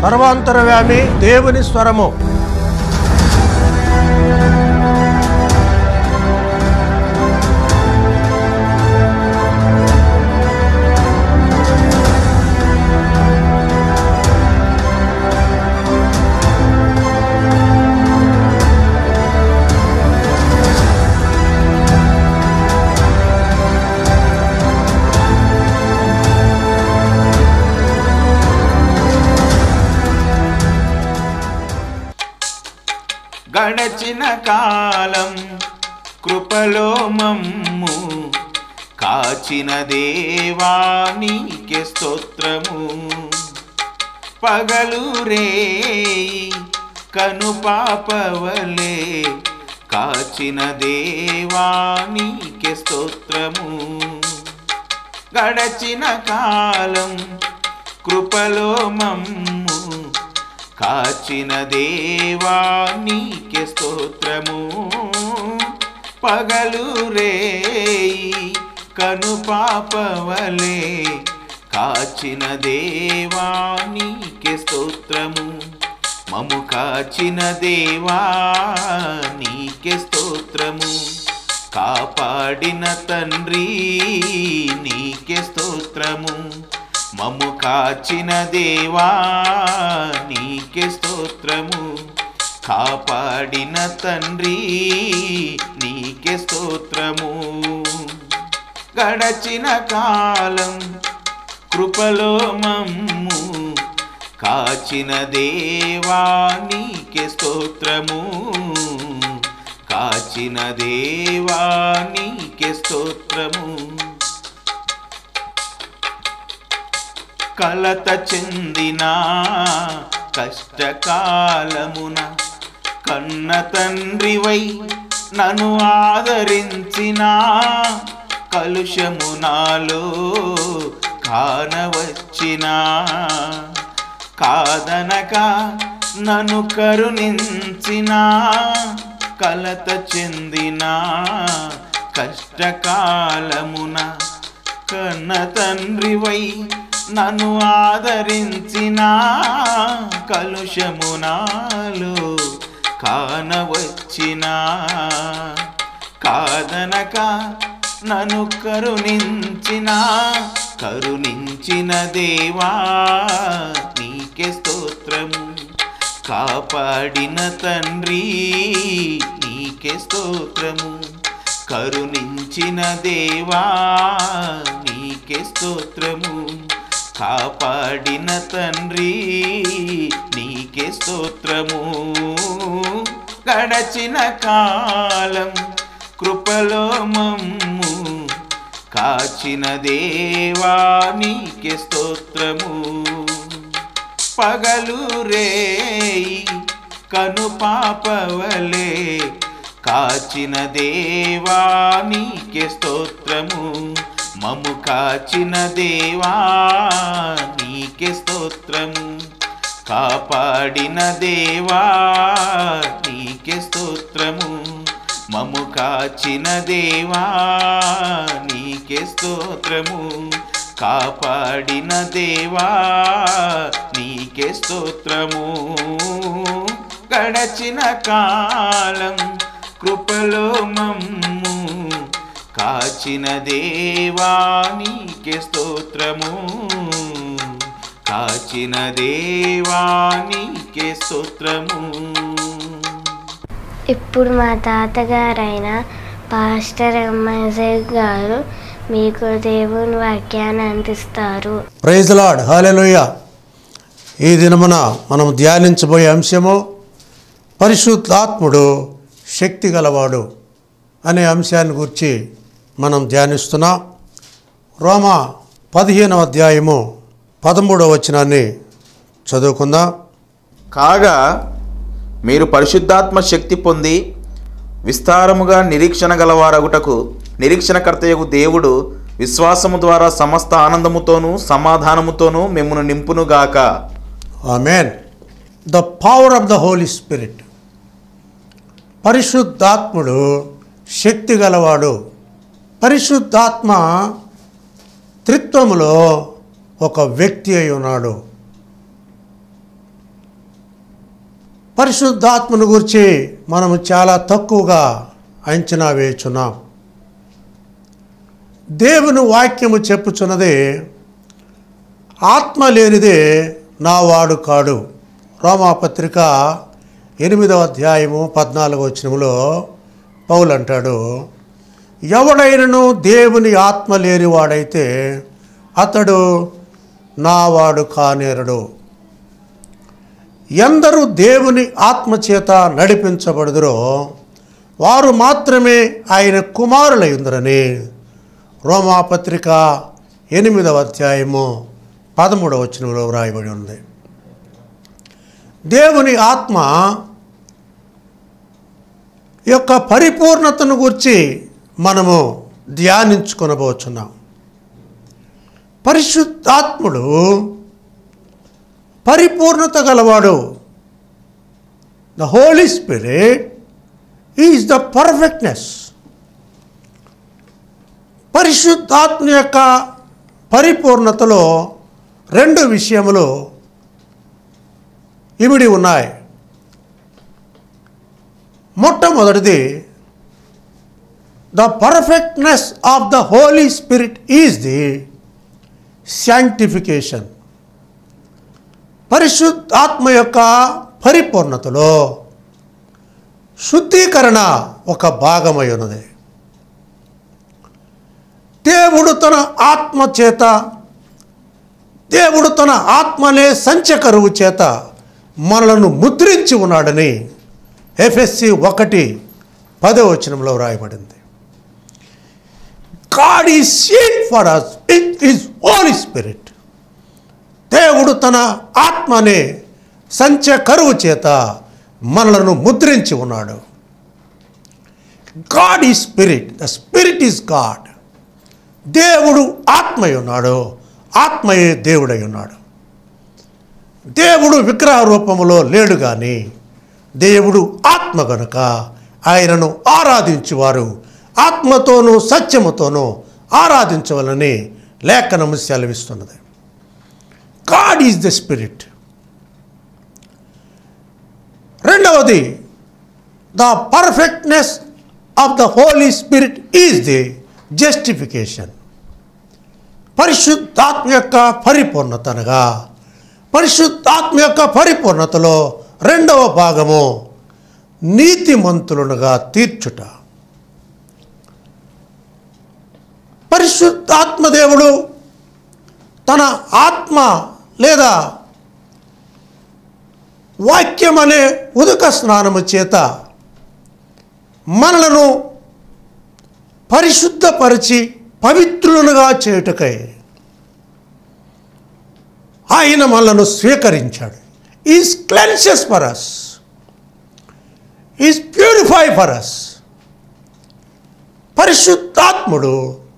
సర్వాంతరవ్యామి దేవుని స్వరము గడచిన కాలం కృపలో మమ్ము కాచిన దేవా నీకే స్తోత్రము పగలు రేయి కను పాపవలే కాచిన దేవా నీకే స్తోత్రము గడచిన కాలం కృపలో మమ్ము కాచిన దేవా నీకే స్తోత్రము పగలు రేయి కను పాపవలే కాచిన దేవా నీకే స్తోత్రము మము కాచిన దేవా నీకే స్తోత్రము కాపాడిన తండ్రి నీకే స్తోత్రము మము కాచిన దేవా నీకే స్తోత్రము కాపాడిన తండ్రి నీకే స్తోత్రము గడచిన కాలం కృపలో మమ్ము కాచిన దేవా నీకే స్తోత్రము కాచిన దేవా నీకే స్తోత్రము కలత చెందిన కష్టకాలమున కన్న తండ్రివై నన్ను ఆదరించిన కలుషము నాలో కానవచ్చిన కాదనక నన్ను కరుణించిన కలత చెందిన కష్టకాలమున కన్న తండ్రివై నన్ను ఆదరించిన కలుషమునాలో కానవచ్చిన కాదనక నన్ను కరుణించిన కరుణించిన దేవా నీకే స్తోత్రము కాపాడిన తండ్రి నీకే స్తోత్రము కరుణించిన దేవా నీకే స్తోత్రము కాపాడిన తండ్రి నీకే స్తోత్రము గడచిన కాలం కృపలో మమ్ము కాచిన దేవా నీకే స్తోత్రము పగలు రేయి కను పాపవలే కాచిన దేవా నీకే స్తోత్రము మము కాచిన దేవా నీకే స్తోత్రము కాపాడిన దేవా నీకే స్తోత్రము మము కాచిన దేవా నీకే స్తోత్రము కాపాడిన దేవా నీకే స్తోత్రము గడచిన కాలం కృపలో మమ్ము కాచిన దేవా నీకే స్తోత్రము కాచిన దేవా నీకే స్తోత్రము ఇప్పుడు మా తాతగారైన పాస్టర్ ఎంఎస్ఏ గారు మీకు దేవుని వాక్యాన్ని అందిస్తారు ప్రైజ్ లాడ్ హాలెలుయ ఈ దినమున మనం ధ్యానించబోయే అంశము పరిశుద్ధాత్ముడు శక్తి గలవాడు అనే అంశాన్ని గురించి మనం ధ్యానిస్తున్నాం రోమా పదిహేనవ అధ్యాయము పదమూడవ వచనాన్ని చదువుకుందాం కాగా మీరు పరిశుద్ధాత్మ శక్తి పొంది విస్తారముగా నిరీక్షణ గలవారగుటకు నిరీక్షణకర్తయగు దేవుడు విశ్వాసము ద్వారా సమస్త ఆనందముతోనూ సమాధానముతోనూ మిమ్మను నింపునుగాక amen the power of the holy spirit పరిశుద్ధాత్ముడు శక్తి గలవాడు పరిశుద్ధాత్మ త్రిత్వములో ఒక వ్యక్తి అయి ఉన్నాడు పరిశుద్ధాత్మను గురించి మనము చాలా తక్కువగా అంచనా వేయుచున్నాం దేవుని వాక్యము చెప్పుచున్నది ఆత్మ లేనిదే నా వాడు కాడు రోమాపత్రిక ఎనిమిదవ అధ్యాయము పద్నాలుగో వచనములో పౌలు అంటాడు ఎవడైనను దేవుని ఆత్మ లేనివాడైతే అతడు నావాడు కానేరడు ఎందరూ దేవుని ఆత్మచేత నడిపించబడుదురో వారు మాత్రమే ఆయన కుమారులయ్యుందరని రోమాపత్రిక ఎనిమిదవ అధ్యాయము పదమూడవ వచనంలో వ్రాయబడి ఉంది దేవుని ఆత్మ యొక్క పరిపూర్ణతను గురించి మనము ధ్యానించుకొనబోచున్నాం పరిశుద్ధాత్ముడు పరిపూర్ణత గలవాడు the holy spirit is the perfectness పరిశుద్ధాత్మ యొక్క పరిపూర్ణతలో రెండు విషయములు ఇమిడి ఉన్నాయి మొట్టమొదటిది the perfectness of the holy spirit is the sanctification పరిశుద్ధాత్మ యొక్క పరిపూర్ణతలో శుద్ధీకరణ ఒక భాగమై ఉన్నది దేవుడు తన ఆత్మ చేత దేవుడు తన ఆత్మనే సంచకరువు చేత మనలను ముద్రించి ఉన్నాడని ఎఫ్ఎస్సి ఒకటి పదో వచనంలో వ్రాయబడింది God is seen for us it is holy spirit దేవుడు తన ఆత్మనే సంచ కరువు చేత మనలను ముద్రించి ఉన్నాడు God is spirit the spirit is God దేవుడు ఆత్మై ఉన్నాడు ఆత్మయే దేవుడై ఉన్నాడు దేవుడు విగ్రహ రూపములో లేడు కానీ దేవుడు ఆత్మ గనుక ఆయనను ఆరాధించువారు ఆత్మతోనూ సత్యముతోనూ ఆరాధించవలని లేఖనము సెలవిస్తున్నది గాడ్ ఈజ్ ద స్పిరిట్ రెండవది the perfectness of the holy spirit is the justification పరిశుద్ధాత్మ యొక్క పరిపూర్ణత అనగా పరిశుద్ధాత్మ యొక్క పరిపూర్ణతలో రెండవ భాగము నీతిమంతులనుగా తీర్చుట పరిశుద్ధాత్మదేవుడు తన ఆత్మ లేదా వాక్యం అనే ఉదక స్నానము చేత మనలను పరిశుద్ధపరిచి పవిత్రులుగా చేయుటకై ఆయన మనలను స్వీకరించాడు is cleanses for us is purify for us పరిశుద్ధాత్ముడు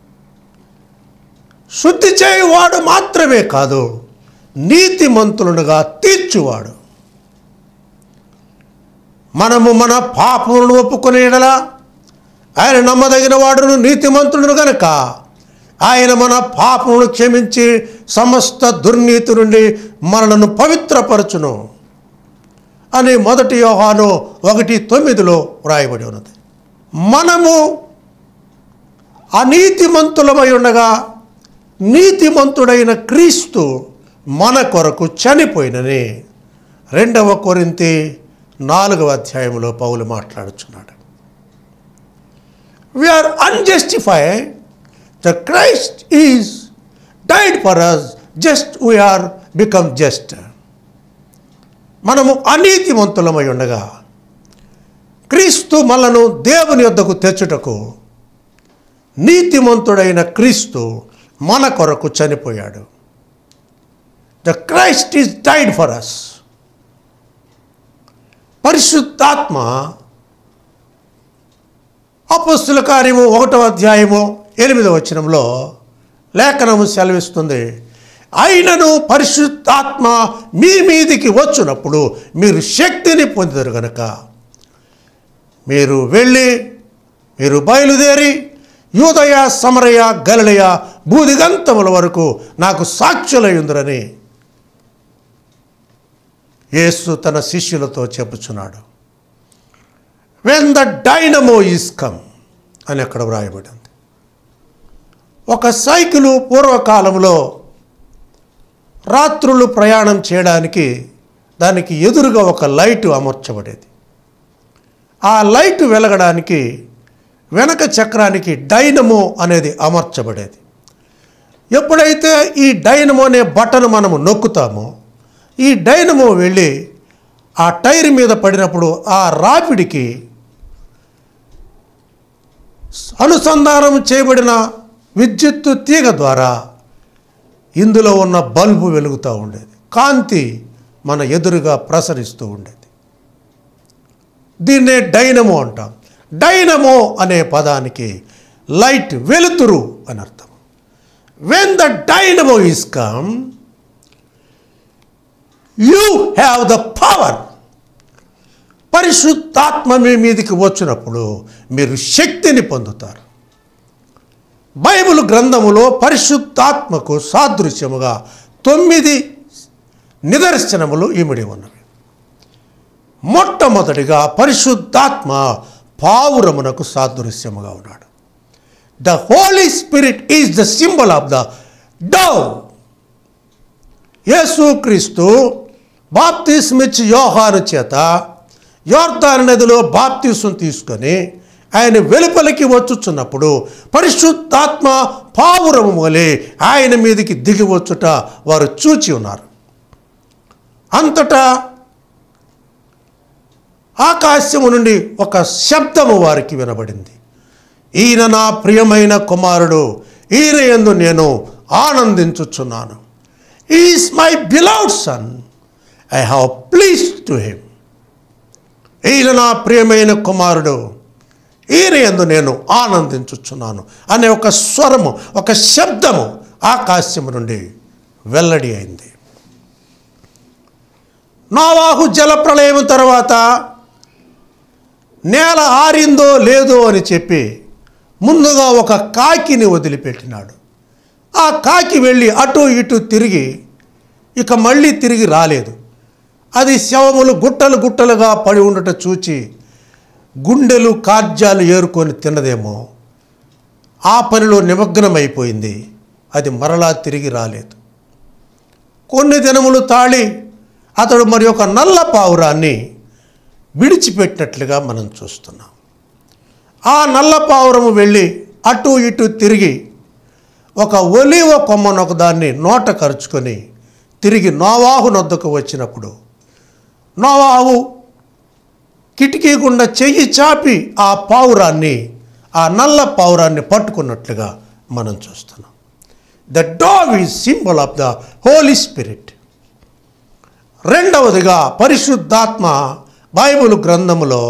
శుద్ధి చేయువాడు మాత్రమే కాదు నీతిమంతులుగా తీర్చువాడు మనము మన పాపములను ఒప్పుకునే ఎడలా ఆయన నమ్మదగిన వాడును నీతిమంతుడును గనుక ఆయన మన పాపమును క్షమించి సమస్త దుర్నీతి నుండి మనలను పవిత్రపరచును అని మొదటి యోహాను ఒకటి తొమ్మిదిలో వ్రాయబడి ఉన్నది మనము అనీతిమంతులమై ఉండగా నీతిమంతుడైన క్రీస్తు మన కొరకు చనిపోయినని రెండవ కొరింతి నాలుగవ అధ్యాయంలో పౌలు మాట్లాడుచున్నాడు we are unjustified the Christ is died for us just we are become just మనము అనీతిమంతులమై ఉండగా క్రీస్తు మనను దేవుని యొద్దకు తెచ్చుటకు నీతిమంతుడైన క్రీస్తు మన కొరకు చనిపోయాడు the Christ is died for us పరిశుద్ధాత్మ అపస్తుల కార్యము ఒకటో అధ్యాయము ఎనిమిదవ వచనంలో లేఖనము సెలవిస్తుంది అయినను పరిశుద్ధాత్మ మీ మీదికి వచ్చినప్పుడు మీరు శక్తిని పొందుతారు గనక మీరు వెళ్ళి మీరు బయలుదేరి యూదయ సమరయ గలలయ బూదిగంతముల వరకు నాకు సాక్షులయ్యుందరని యేసు తన శిష్యులతో చెప్పుచున్నాడు when the dynamo is come అని అక్కడ వ్రాయబడింది ఒక సైకిలు పూర్వకాలంలో రాత్రులు ప్రయాణం చేయడానికి దానికి ఎదురుగా ఒక లైటు అమర్చబడేది ఆ లైటు వెలగడానికి వెనక చక్రానికి డైనమో అనేది అమర్చబడేది ఎప్పుడైతే ఈ డైనమో అనే బటన్ మనము నొక్కుతామో ఈ డైనమో వెళ్ళి ఆ టైర్ మీద పడినప్పుడు ఆ రాపిడికి అనుసంధానం చేయబడిన విద్యుత్తు తీగ ద్వారా ఇందులో ఉన్న బల్బు వెలుగుతూ ఉండేది కాంతి మన ఎదురుగా ప్రసరిస్తూ ఉండేది దీన్నే డైనమో అంటాం డైనమో అనే పదానికి లైట్ వెలుతురు అని అర్థం when the dynamo is come you have the power పరిశుద్ధాత్మ మీ మీదికి వచ్చినప్పుడు మీరు శక్తిని పొందుతారు బైబిల్ గ్రంథములో పరిశుద్ధాత్మకు సాదృశ్యముగా తొమ్మిది నిదర్శనములు ఇమిడి ఉన్నవి మొట్టమొదటిగా పరిశుద్ధాత్మ పావురమునకు సాదృశ్యముగా ఉన్నాడు the holy spirit is the symbol of the dove యేసుక్రీస్తు బాప్తిస్మిచ్ యోహాను చేత యోర్దాను నదిలో బాప్తిసం తీసుకొని ఆయన వెలుపలికి వచ్చుచున్నప్పుడు పరిశుద్ధాత్మ పావురము వలె ఆయన మీదకి దిగి వచ్చుట వారు చూచి ఉన్నారు అంతటా ఆకాశము నుండి ఒక శబ్దము వారికి వినబడింది ఈయన నా ప్రియమైన కుమారుడు ఈయన యందు నేను ఆనందించుచున్నాను is my beloved son I have please to him ఈయన నా ప్రియమైన కుమారుడు ఈయన యందు నేను ఆనందించుచున్నాను అనే ఒక స్వరము ఒక శబ్దము ఆకాశము నుండి వెల్లడి అయింది నోవాహు జలప్రళయం తర్వాత నేల ఆరిందో లేదో అని చెప్పి ముందుగా ఒక కాకిని వదిలిపెట్టినాడు ఆ కాకి వెళ్ళి అటు ఇటు తిరిగి ఇక మళ్ళీ తిరిగి రాలేదు అది శవములు గుట్టలు గుట్టలుగా పడి ఉండట చూచి గుండెలు కార్జాలు ఏరుకొని తిన్నదేమో ఆ పనిలో నిమగ్నమైపోయింది అది మరలా తిరిగి రాలేదు కొన్ని దినములు తాళి అతడు మరి ఒక నల్ల పావురాన్ని విడిచిపెట్టినట్లుగా మనం చూస్తున్నాం ఆ నల్ల పావురము వెళ్ళి అటు ఇటు తిరిగి ఒక ఒలివ కొమ్మను ఒకదాన్ని నోట కరుచుకొని తిరిగి నోవాహు నొద్దకు వచ్చినప్పుడు నోవాహు కిటికీ గుండా చెయ్యి చాపి ఆ పావురాన్ని ఆ నల్ల పావురాన్ని పట్టుకున్నట్లుగా మనం చూస్తున్నాం the dog is symbol of the holy spirit రెండవదిగా పరిశుద్ధాత్మ బైబిల్ గ్రంథములో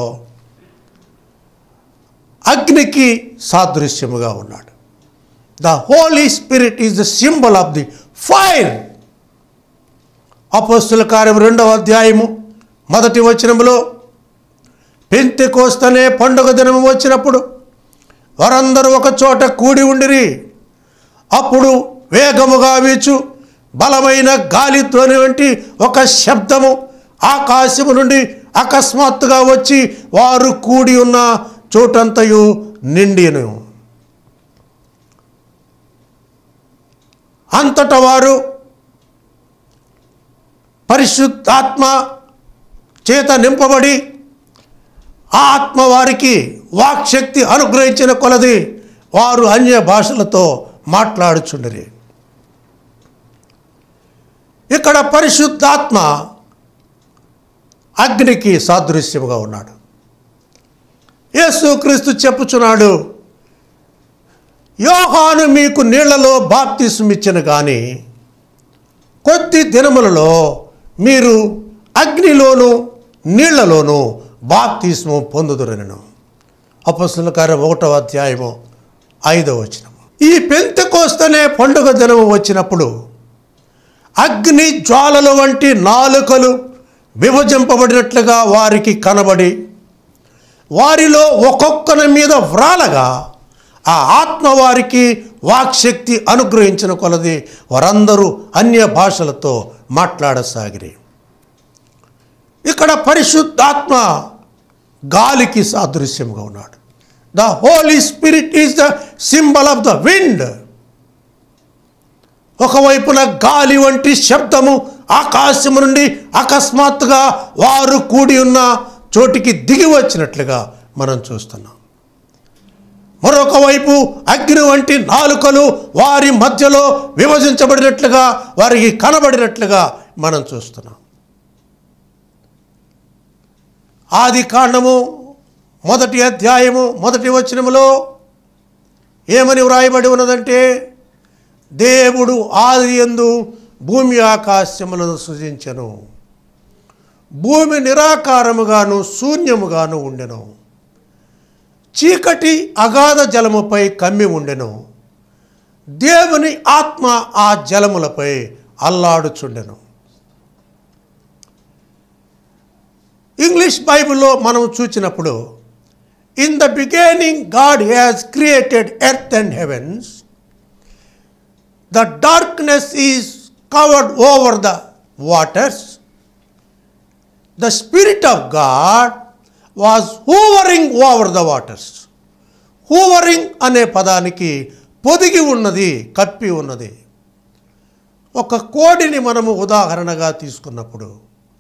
అగ్నికి సాదృశ్యముగా ఉన్నాడు the holy spirit is the symbol of the fire అపోస్తుల కార్యం రెండవ అధ్యాయము మొదటి వచనములో పెంతె కోస్తనే పండుగ దినము వచ్చినప్పుడు వారందరూ ఒక చోట కూడి ఉండిరి అప్పుడు వేగముగా వీచు బలమైన గాలితోని వంటి ఒక శబ్దము ఆకాశము నుండి అకస్మాత్తుగా వచ్చి వారు కూడి ఉన్న చోటంతయు నిండిను అంతట వారు పరిశుద్ధాత్మ చేత నింపబడి ఆ ఆత్మ వారికి వాక్శక్తి అనుగ్రహించిన కొలది వారు అన్య భాషలతో మాట్లాడుచుండరి ఇక్కడ పరిశుద్ధాత్మ అగ్నికి సాదృశ్యముగా ఉన్నాడు యేసుక్రీస్తు చెప్పుచున్నాడు యోహాను మీకు నీళ్లలో బాప్తిస్మిచ్చిన కానీ కొద్ది దినములలో మీరు అగ్నిలోను నీళ్లలోను బాప్తిస్ము పొందుదురనను అపస్సుల కార్యం ఒకటో అధ్యాయము ఐదవ వచనము ఈ పెంతెకోస్తనే పండుగ దినము వచ్చినప్పుడు అగ్ని జ్వాలల వంటి నాలుకలు విభజింపబడినట్లుగా వారికి కనబడి వారిలో ఒక్కొక్కరి మీద వ్రాలగా ఆ ఆత్మ వారికి వాక్శక్తి అనుగ్రహించిన కొలది వారందరూ అన్య భాషలతో మాట్లాడసాగిరి ఇక్కడ పరిశుద్ధాత్మ గాలికి సాదృశ్యంగా ఉన్నాడు the holy spirit is the symbol of the wind ఒకవైపున గాలి వంటి శబ్దము ఆకాశము నుండి అకస్మాత్తుగా వారు కూడి ఉన్న చోటికి దిగి వచ్చినట్లుగా మనం చూస్తున్నాం మరొక వైపు అగ్ని వంటి నాలుకలు వారి మధ్యలో విభజించబడినట్లుగా వారికి కనబడినట్లుగా మనం చూస్తున్నాం ఆది కాండము మొదటి అధ్యాయము మొదటి వచనములో ఏమని వ్రాయబడి ఉన్నదంటే దేవుడు ఆది ఎందు భూమి ఆకాశములను సృజించెను భూమి నిరాకారముగాను శూన్యముగాను ఉండెను చీకటి అగాధ జలముపై కమ్మి ఉండెను దేవుని ఆత్మ ఆ జలములపై అల్లాడుచుండెను ఇంగ్లీష్ బైబిల్లో మనం చూచినప్పుడు in the beginning God has created earth and heavens the darkness is covered over the waters the spirit of God was hovering over the waters hovering అనే పదానికి పొదిగి ఉన్నది కప్పి ఉన్నది ఒక కోడిని మనము ఉదాహరణగా తీసుకున్నప్పుడు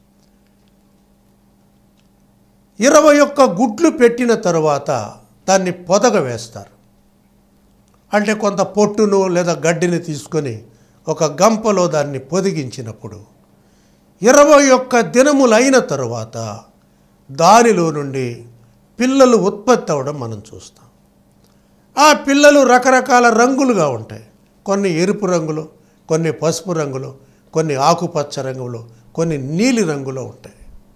ఇరవై ఒక్క గుడ్లు పెట్టిన తరువాత దాన్ని పొదగ వేస్తారు అంటే కొంత పొట్టును లేదా గడ్డిని తీసుకొని ఒక గంపలో దాన్ని పొదిగించినప్పుడు ఇరవై ఒక్క దినములైన తరువాత దానిలో నుండి పిల్లలు ఉత్పత్తి అవ్వడం మనం చూస్తాం ఆ పిల్లలు రకరకాల రంగులుగా ఉంటాయి కొన్ని ఎరుపు రంగులు కొన్ని పసుపు రంగులు కొన్ని ఆకుపచ్చ రంగులు కొన్ని నీలి రంగులో ఉంటాయి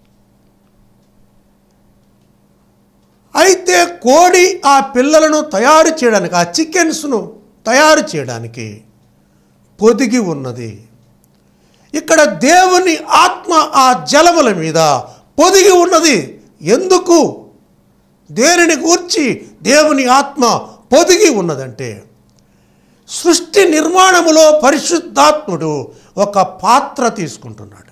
అయితే కోడి ఆ పిల్లలను తయారు చేయడానికి ఆ చికెన్స్ను తయారు చేయడానికి పొదిగి ఉన్నది ఇక్కడ దేవుని ఆత్మ ఆ జలముల మీద పొదిగి ఉన్నది ఎందుకు దేనిని గూర్చి దేవుని ఆత్మ పొదిగి ఉన్నదంటే సృష్టి నిర్మాణములో పరిశుద్ధాత్ముడు ఒక పాత్ర తీసుకుంటున్నాడు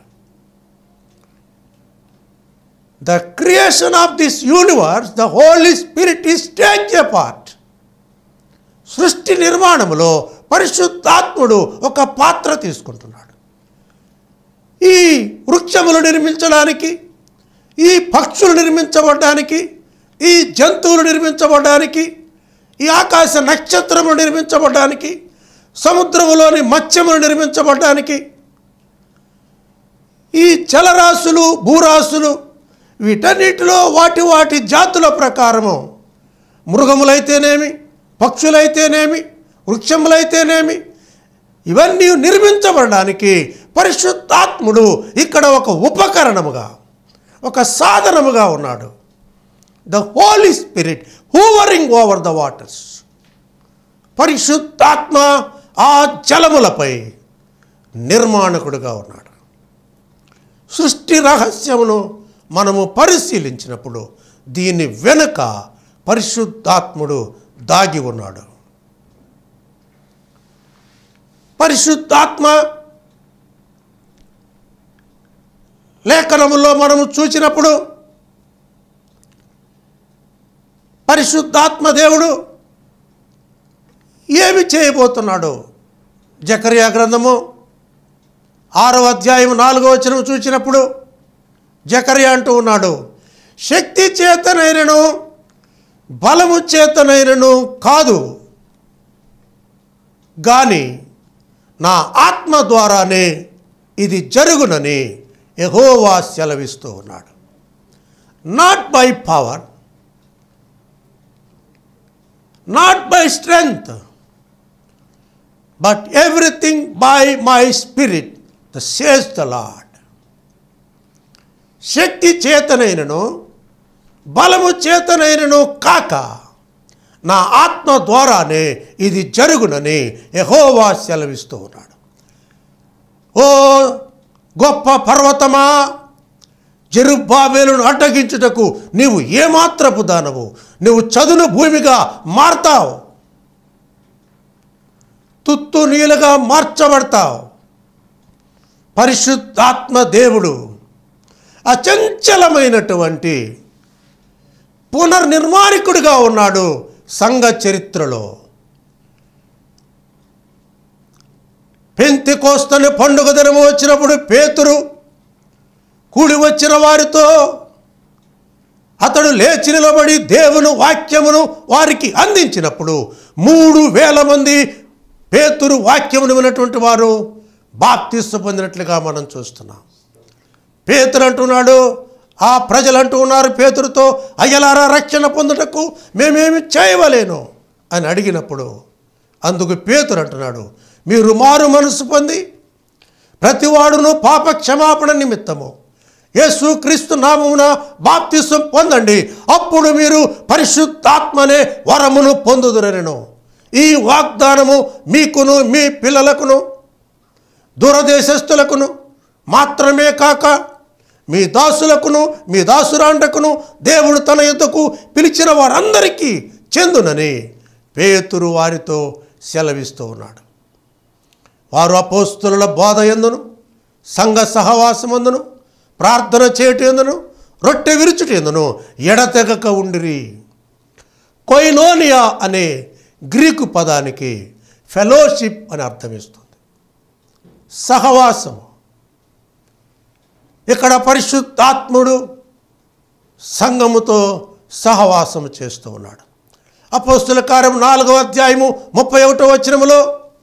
the creation of this universe the holy spirit is take a part సృష్టి నిర్మాణములో పరిశుద్ధాత్ముడు ఒక పాత్ర తీసుకుంటున్నాడు ఈ వృక్షములు నిర్మించడానికి ఈ పక్షులు నిర్మించబడడానికి ఈ జంతువులు నిర్మించబడడానికి ఈ ఆకాశ నక్షత్రములు నిర్మించబడడానికి సముద్రములోని మత్స్యములు నిర్మించబడడానికి ఈ జలరాశులు భూరాశులు వీటన్నిటిలో వాటి వాటి జాతుల ప్రకారము మృగములైతేనేమి పక్షులైతేనేమి వృక్షములైతేనేమి ఇవన్నీ నిర్మించబడడానికి పరిశుద్ధాత్ముడు ఇక్కడ ఒక ఉపకరణముగా ఒక సాధనముగా ఉన్నాడు the holy spirit hovering over the waters పరిశుద్ధాత్మ ఆ జలములపై నిర్మాణకుడుగా ఉన్నాడు సృష్టి రహస్యమును మనము పరిశీలించినప్పుడు దీని వెనుక పరిశుద్ధాత్ముడు దాగి ఉన్నాడు పరిశుద్ధాత్మ లేఖనములో మనము చూసినప్పుడు పరిశుద్ధాత్మ దేవుడు ఏమి చేయబోతున్నాడు జకర్యా గ్రంథము ఆరో అధ్యాయం నాలుగో వచనం చూసినప్పుడు జకర్యా అంటూ ఉన్నాడు శక్తి చేతనైనను బలము చేతనైనను కాదు కానీ నా ఆత్మ ద్వారానే ఇది జరుగునని యహోవా సెలవిస్తూ ఉన్నాడు not by power not by strength but everything by my spirit the says the lord శక్తి చేతనైనను బలము చేతనైనను కాక నా ఆత్మ ద్వారానే ఇది జరుగునని యహోవా సెలవిస్తూ ఉన్నాడు ఓ గొప్ప పర్వతమా జరుబాబేలును అడ్డగించుటకు నీవు ఏమాత్రపు దానవు నువ్వు చదును భూమిగా మారతావు తుత్తు నీలుగా మార్చబడతావు పరిశుద్ధాత్మ దేవుడు అచంచలమైనటువంటి పునర్నిర్మాణికుడిగా ఉన్నాడు సంఘ చరిత్రలో పెంతి కోస్తని పండుగ దినము వచ్చినప్పుడు పేతురు కూడి వచ్చిన వారితో అతడు లేచి నిలబడి దేవుని వాక్యమును వారికి అందించినప్పుడు మూడు వేల మంది పేతురు వాక్యమును విన్నటువంటి వారు బాప్తిస్సు పొందినట్లుగా మనం చూస్తున్నాం పేతురు అంటున్నాడు ఆ ప్రజలు అంటూ ఉన్నారు పేతురుతో అయ్యలారా రక్షణ పొందుటకు మేమేమి చేయవలేను అని అడిగినప్పుడు అందుకు పేతురు అంటున్నాడు మీరు మారు మనసు పొంది ప్రతివాడును పాప క్షమాపణ నిమిత్తము యేసు క్రీస్తు నామమున బాప్తిసం పొందండి అప్పుడు మీరు పరిశుద్ధాత్మనే వరమును పొందుదురనెను ఈ వాగ్దానము మీకును మీ పిల్లలకును దూరదేశస్థులకును మాత్రమే కాక మీ దాసులకును మీ దాసురాండకును దేవుడు తన యుద్ధకు పిలిచిన వారందరికీ చెందునని పేతురు వారితో సెలవిస్తూ ఉన్నాడు వారు అపోస్తుల బోధ ఎందును సంఘ సహవాసమందును ప్రార్థన చేయటం ఎందును రొట్టె విరుచుట ఎందును ఎడతెగక ఉండిరి కొయినోనియా అనే గ్రీకు పదానికి ఫెలోషిప్ అని అర్థమిస్తుంది సహవాసం ఇక్కడ పరిశుద్ధాత్ముడు సంఘముతో సహవాసము చేస్తూ ఉన్నాడు అపోస్తుల కార్యం నాలుగవ అధ్యాయము ముప్పై ఒకటో వచనములో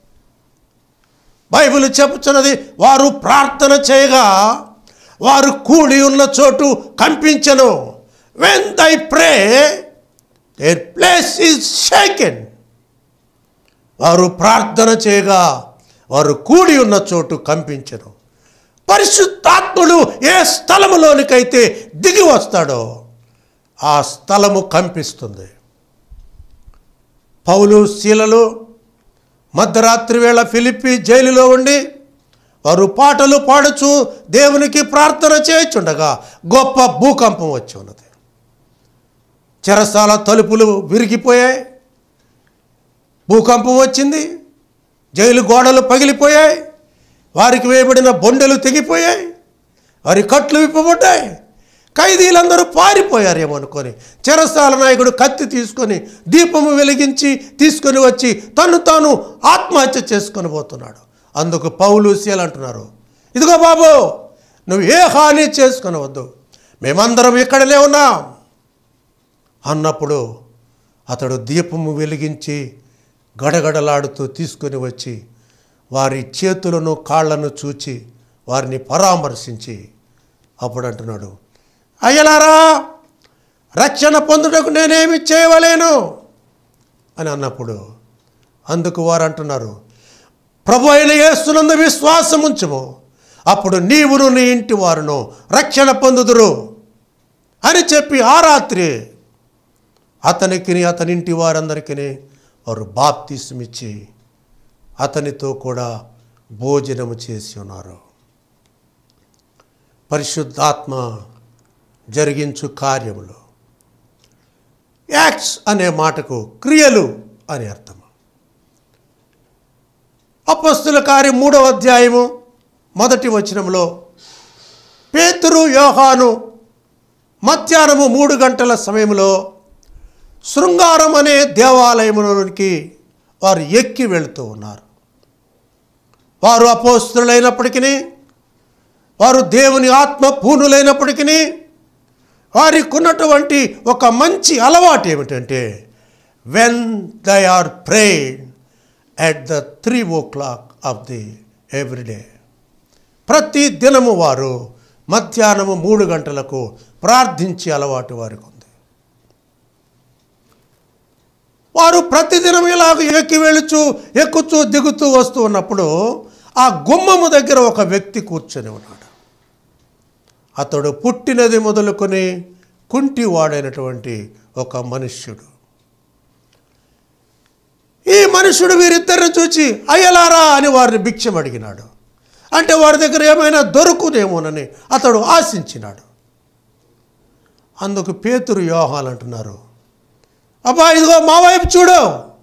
బైబిల్ చెప్పుచున్నది వారు ప్రార్థన చేయగా వారు కూడి ఉన్న చోటు కంపించను when they pray their place is shaken వారు ప్రార్థన చేయగా వారు కూడి ఉన్న చోటు కంపించను పరిశుద్ధాత్ముడు ఏ స్థలములోనికైతే దిగి వస్తాడో ఆ స్థలము కంపిస్తుంది పౌలు శీలలు మధ్యరాత్రి వేళ ఫిలిప్పి జైలులో ఉండి వారు పాటలు పాడుచు దేవునికి ప్రార్థన చేయుచుండగా గొప్ప భూకంపం వచ్చి ఉన్నది చెరసాల తలుపులు విరిగిపోయాయి భూకంపం వచ్చింది జైలు గోడలు పగిలిపోయాయి వారికి వేయబడిన బొండెలు తెగిపోయాయి వారి కట్లు విప్పబడ్డాయి ఖైదీలందరూ పారిపోయారేమో అనుకొని చెరసాల నాయకుడు కత్తి తీసుకొని దీపము వెలిగించి తీసుకొని వచ్చి తను తాను ఆత్మహత్య చేసుకొని పోతున్నాడు అందుకు పౌలు శీల అంటున్నారు ఇదిగో బాబు నువ్వు ఏ హాని చేసుకొనవద్దు మేమందరం ఇక్కడనే ఉన్నాం అన్నప్పుడు అతడు దీపము వెలిగించి గడగడలాడుతూ తీసుకొని వచ్చి వారి చేతులను కాళ్ళను చూచి వారిని పరామర్శించి అప్పుడు అంటున్నాడు అయ్యలారా రక్షణ పొందుటకు నేనేమి చేయవలేను అని అన్నప్పుడు అందుకు వారు అంటున్నారు ప్రభు అయిన యేసునందు విశ్వాసం ఉంచుము అప్పుడు నీవును నీ ఇంటి వారును రక్షణ పొందుదురు అని చెప్పి ఆ రాత్రి అతనికి అతని ఇంటి వారందరికీ వారు బాప్తిస్మిచ్చి అతనితో కూడా భోజనము చేసి ఉన్నారు పరిశుద్ధాత్మ జరిగించు కార్యములు యాక్ట్స్ అనే మాటకు క్రియలు అని అర్థం అపస్తుల కార్యం మూడవ అధ్యాయము మొదటి వచనంలో పేతురు యోహాను మధ్యాహ్నము మూడు గంటల సమయంలో శృంగారం అనే దేవాలయములోనికి వారు ఎక్కి వెళుతూ ఉన్నారు వారు అపోస్తులైనప్పటికీ వారు దేవుని ఆత్మ పూర్ణులైనప్పటికీ వారికి ఉన్నటువంటి ఒక మంచి అలవాటు ఏమిటంటే when they are prayed at the three o'clock of the everyday ప్రతి దినము వారు మధ్యాహ్నము మూడు గంటలకు ప్రార్థించే అలవాటు వారికి ఉంది వారు ప్రతిదినం ఇలాగ ఎక్కి వెళుచు ఎక్కుచూ దిగుతూ వస్తూ ఉన్నప్పుడు ఆ గుమ్మము దగ్గర ఒక వ్యక్తి కూర్చొని ఉన్నాడు అతడు పుట్టినది మొదలుకొని కుంటివాడైనటువంటి ఒక మనుష్యుడు ఈ మనుషుడు వీరిద్దరిని చూచి అయ్యలారా అని వారిని భిక్షం అడిగినాడు అంటే వారి దగ్గర ఏమైనా దొరుకునేమోనని అతడు ఆశించినాడు అందుకు పేతురు యోహాలు అంటున్నారు అబ్బా ఇదిగో మా వైపు చూడు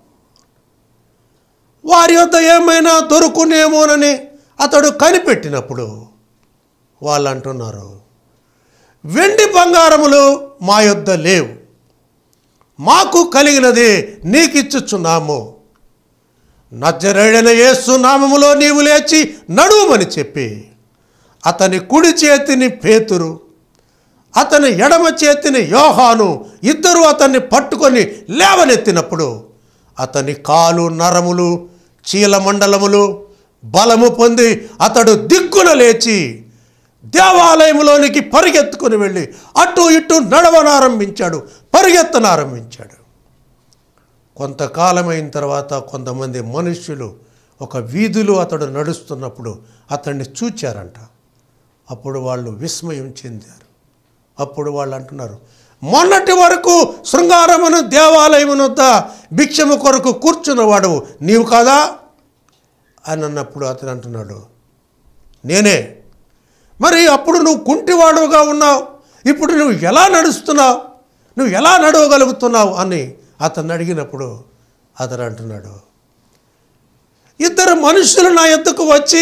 వారి యొద్ద ఏమైనా దొరుకునేమోనని అతడు కనిపెట్టినప్పుడు వాళ్ళు అంటున్నారు వెండి బంగారములు మా యొద్ద లేవు మాకు కలిగినది నీకిచ్చుచున్నాము నజరేడైన యేసు నామములో నీవు లేచి నడువమని చెప్పి అతని కుడి చేతిని పేతురు అతని ఎడమ చేతిని యోహాను ఇద్దరు అతన్ని పట్టుకొని లేవనెత్తినప్పుడు అతని కాలు నరములు చీలమండలములు బలము పొంది అతడు దిగ్గున లేచి దేవాలయంలోనికి పరిగెత్తుకుని వెళ్ళి అటు ఇటు నడవనారంభించాడు పరిగెత్తనారంభించాడు కొంతకాలమైన తర్వాత కొంతమంది మనుష్యులు ఒక వీధిలో అతడు నడుస్తున్నప్పుడు అతన్ని చూచారంట అప్పుడు వాళ్ళు విస్మయం చెందారు అప్పుడు వాళ్ళు అంటున్నారు మొన్నటి వరకు శృంగారమును దేవాలయమునొద్ద భిక్షము కొరకు కూర్చున్నవాడు నీవు కాదా అని అన్నప్పుడు అతను అంటున్నాడు నేనే మరి అప్పుడు నువ్వు కుంటివాడుగా ఉన్నావు ఇప్పుడు నువ్వు ఎలా నడుస్తున్నావు నువ్వు ఎలా నడవగలుగుతున్నావు అని అతన్ని అడిగినప్పుడు అతను అంటున్నాడు ఇద్దరు మనుషులు నా ఎద్దుకు వచ్చి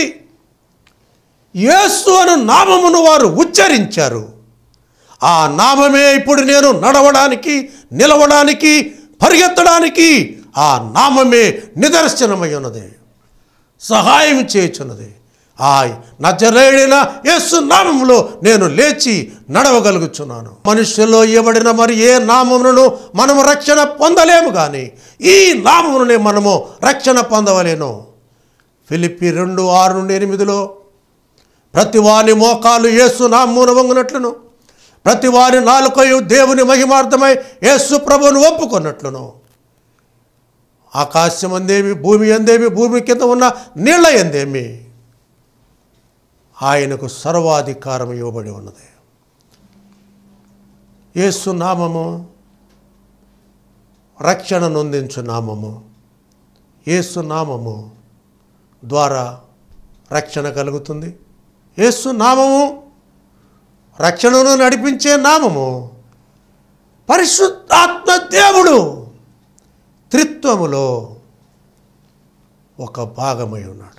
యేసు అను నామమును వారు ఉచ్చరించారు ఆ నామమే ఇప్పుడు నేను నడవడానికి నిలవడానికి పరిగెత్తడానికి ఆ నామమే నిదర్శనమై ఉన్నది సహాయం చేయుచున్నది ఆ నజరేడిన యేసు నామములో నేను లేచి నడవగలుగుచున్నాను మనుష్యుల్లో ఇవ్వబడిన మరి ఏ నామమును మనము రక్షణ పొందలేము కానీ ఈ నామమునే మనము రక్షణ పొందవలేను ఫిలిప్పి రెండు ఆరు నుండి ఎనిమిదిలో ప్రతి వాని మోకాలు యేసు నామమున వంగునట్లును ప్రతి వారి నాలుకయు దేవుని మహిమార్థమై యేసు ప్రభువును ఒప్పుకున్నట్లును ఆకాశం అందేమి భూమి అందేమి భూమి కింద ఉన్న నీళ్ళ ఎందేమి ఆయనకు సర్వాధికారం ఇవ్వబడి ఉన్నది యేసు నామము రక్షణ నొందించు నామము యేసు నామము ద్వారా రక్షణ కలుగుతుంది యేసు నామము రక్షణను నడిపించే నామము పరిశుద్ధాత్మ దేవుడు త్రిత్వములో ఒక భాగమై ఉన్నాడు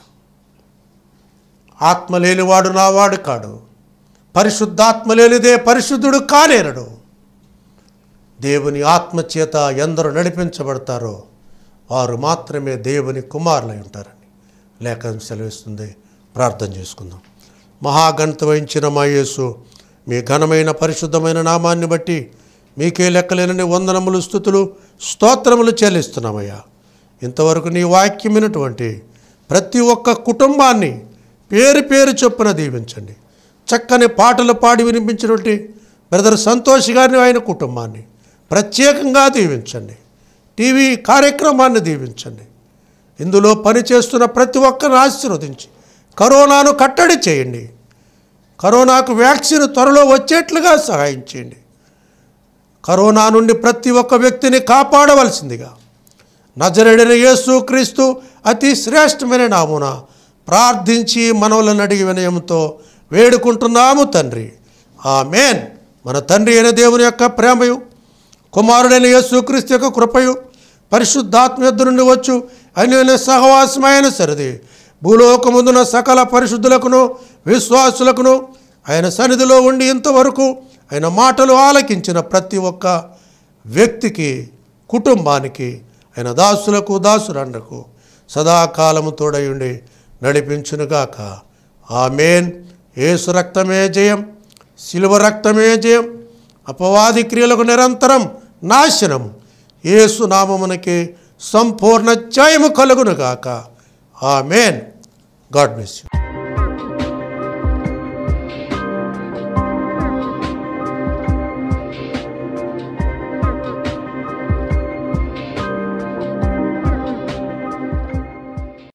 ఆత్మ లేనివాడు నావాడు కాడు పరిశుద్ధాత్మ లేనిదే పరిశుద్ధుడు కానేరడు దేవుని ఆత్మ చేత ఎందరు నడిపించబడతారో వారు మాత్రమే దేవుని కుమారులై ఉంటారని లేఖనం సెలవిస్తుంది ప్రార్థన చేసుకుందాం మహాగణత వహించిన మా యేసు మీ ఘనమైన పరిశుద్ధమైన నామాన్ని బట్టి మీకే లెక్కలేనని వందనములు స్థుతులు స్తోత్రములు చెల్లిస్తున్నామయ్యా ఇంతవరకు నీ వాక్యమైనటువంటి ప్రతి ఒక్క కుటుంబాన్ని పేరు పేరు చొప్పున దీవించండి చక్కని పాటలు పాడి వినిపించినటువంటి బ్రదర్ సంతోష్ గారిని ఆయన కుటుంబాన్ని ప్రత్యేకంగా దీవించండి టీవీ కార్యక్రమాన్ని దీవించండి ఇందులో పనిచేస్తున్న ప్రతి ఒక్కరిని ఆశీర్వదించి కరోనాను కట్టడి చేయండి కరోనాకు వ్యాక్సిన్ త్వరలో వచ్చేట్లుగా సహాయం చేయండి కరోనా నుండి ప్రతి ఒక్క వ్యక్తిని కాపాడవలసిందిగా నజరడిన యేసు క్రీస్తు అతి శ్రేష్టమైన నామున ప్రార్థించి మనవులను అడిగి వినయంతో వేడుకుంటున్నాము తండ్రి ఆమేన్ మన తండ్రి అయిన దేవుని యొక్క ప్రేమయు కుమారుడైన యేసుక్రీస్తు యొక్క కృపయు పరిశుద్ధాత్మ యొద్ద నుండి వచ్చు అన్యోన్య సహవాసమైన సరిది భూలోకముందున సకల పరిశుద్ధులకును విశ్వాసులకును ఆయన సన్నిధిలో ఉండి ఇంతవరకు ఆయన మాటలు ఆలకించిన ప్రతి ఒక్క వ్యక్తికి కుటుంబానికి ఆయన దాసులకు దాసురండకు సదాకాలము తోడయుండి నడిపించునుగాక ఆమెన్ ఏసు రక్తమే జయం శిలువ రక్తమే జయం అపవాది క్రియలకు నిరంతరం నాశనం ఏసు నామమునకి సంపూర్ణ జయము కలుగునుగాక ఆమెన్ గాడ్ బ్లెస్ యూ